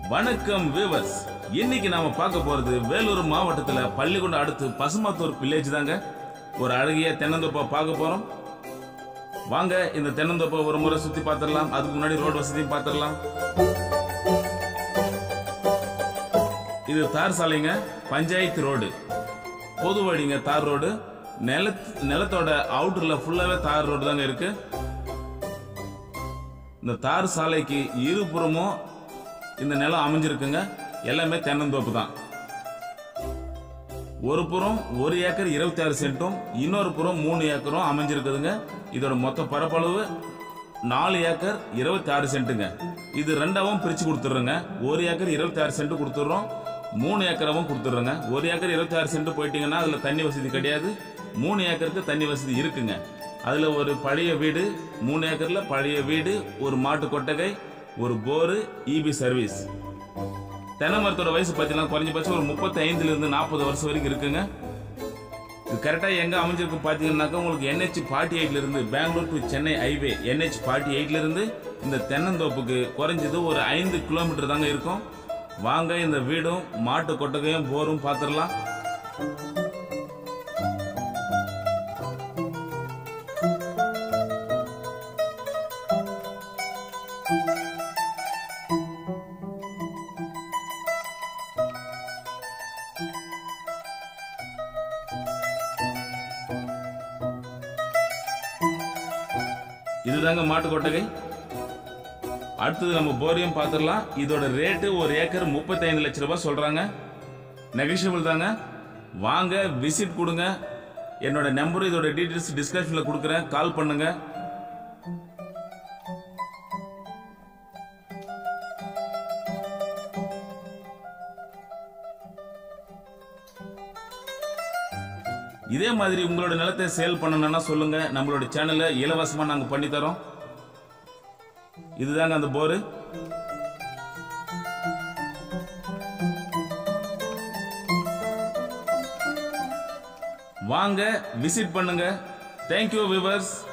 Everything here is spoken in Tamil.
வணக்கம் வியூவர்ஸ் இன்னைக்கு நாம பார்க்க போறது வேலூர் மாவட்டத்துல பள்ளிக்குண்டம் அடுத்து பசுமாத்தூர் வில்லேஜ் தாங்க ஒரு அழகிய தென்னந்தோப்பை பார்க்க போறோம் வாங்க இந்த தென்னந்தோப்பை ஒரு முறை சுத்தி பார்த்துடலாம் அதுக்கு முன்னாடி ரோடு வசதியும் பார்த்துடலாம் இது தார் சாலைங்க பஞ்சாயத்து ரோடு பொது வழிங்க தார் ரோடு நிலத் நிலத்தோட அவுட்டர்ல ஃபுல்லாவே தார் ரோடு தாங்க இருக்கு இந்த தார் சாலைக்கு இருபுறமும் இந்த நிலம் அமைஞ்சிருக்குங்க எல்லாமே தென்னந்தோப்பு தான் ஒரு புறம் ஒரு ஏக்கர் இருபத்தி ஆறு சென்ட்டும் இன்னொரு புறம் மூணு ஏக்கரும் அமைஞ்சிருக்குதுங்க இதோட மொத்த பரப்பளவு நாலு ஏக்கர் இருபத்தி ஆறு சென்ட்டுங்க இது ரெண்டாவும் பிரிச்சு கொடுத்துட்றோங்க ஒரு ஏக்கர் இருபத்தி ஆறு சென்ட் கொடுத்துட்றோம் மூணு ஏக்கராவும் கொடுத்துட்றோங்க ஒரு ஏக்கர் இருபத்தி ஆறு சென்ட் போயிட்டீங்கன்னா அதுல தண்ணி வசதி கிடையாது மூணு ஏக்கருக்கு தண்ணி வசதி இருக்குங்க அதுல ஒரு பழைய வீடு மூணு ஏக்கர்ல பழைய வீடு ஒரு மாட்டு கொட்டகை ஒரு போரு இபி சர்வீஸ் தென்னை மரத்தோட வயசு பார்த்தீங்கன்னா குறைஞ்சபட்சம் ஒரு முப்பத்தி ஐந்துல இருந்து நாற்பது வருஷம் வரைக்கும் இருக்குங்க இது கரெக்டாக எங்கே அமைஞ்சிருக்கு பார்த்தீங்கன்னாக்கா உங்களுக்கு என்ஹெச் ஃபார்ட்டி எயிட்ல இருந்து Bangalore to Chennai highway NH forty எயிட்ல இருந்து இந்த தென்னந்தோப்புக்கு குறைஞ்சது ஒரு ஐந்து கிலோமீட்டர் தாங்க இருக்கும் வாங்க இந்த வீடும் மாட்டு கொட்டகையும் போரும் பார்த்துடலாம் இதுதாங்க மாட்டு கொட்டகை அடுத்தது நம்ம போரையும் பார்த்துடலாம் இதோட ரேட்டு ஒரு ஏக்கர் 35 லட்ச ரூபாய் சொல்றாங்க நெகஷியபிள் தாங்க வாங்க விசிட் கொடுங்க என்னோட நம்பர் இதோட டீடைல்ஸ் டிஸ்கிரிப்ஷன்ல கொடுக்குறேன் கால் பண்ணுங்க இதே மாதிரி உங்களோட நிலத்தை சேல் பண்ணணும்னா சொல்லுங்க நம்மளோட சேனல்ல இலவசமா நாங்க பண்ணி தரோம் இதுதாங்க அந்த போரு வாங்க விசிட் பண்ணுங்க தேங்க்யூ விவர்ஸ்